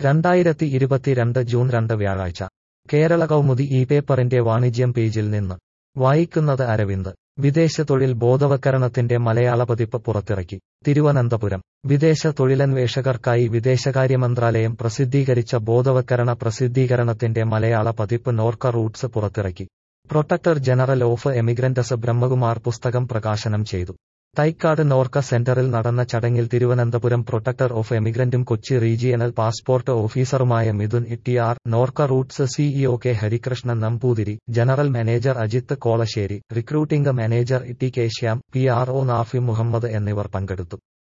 രണ്ടായിരത്തി ഇരുപത്തിരണ്ട് ജൂൺ രണ്ട് വ്യാഴാഴ്ച കേരള കൗമുദി ഈ പേപ്പറിന്റെ വാണിജ്യം പേജിൽ നിന്ന് വായിക്കുന്നത് അരവിന്ദ് വിദേശ തൊഴിൽ ബോധവൽക്കരണത്തിന്റെ മലയാള പതിപ്പ് പുറത്തിറക്കി തിരുവനന്തപുരം വിദേശ തൊഴിലന്വേഷകർക്കായി വിദേശകാര്യ മന്ത്രാലയം പ്രസിദ്ധീകരിച്ച ബോധവൽക്കരണ പ്രസിദ്ധീകരണത്തിന്റെ മലയാള പതിപ്പ് നോർക്ക റൂട്ട്സ് പുറത്തിറക്കി protector general of emigrants Brahmakumar പുസ്തകം പ്രകാശനം ചെയ്തു തൈക്കാട് നോർക്ക സെന്ററിൽ നടന്ന ചടങ്ങിൽ തിരുവനന്തപുരം പ്രൊട്ടക്ടർ ഓഫ് എമിഗ്രന്റും കൊച്ചി റീജിയണൽ പാസ്പോർട്ട് ഓഫീസറുമായ Mithun Ittiyar Norka Roots CEO K Harikrishnan Namboothiri general manager Ajith Kolassery recruiting manager T K Shyam P R O Nafi Muhammad എന്നിവർ പങ്കെടുത്തു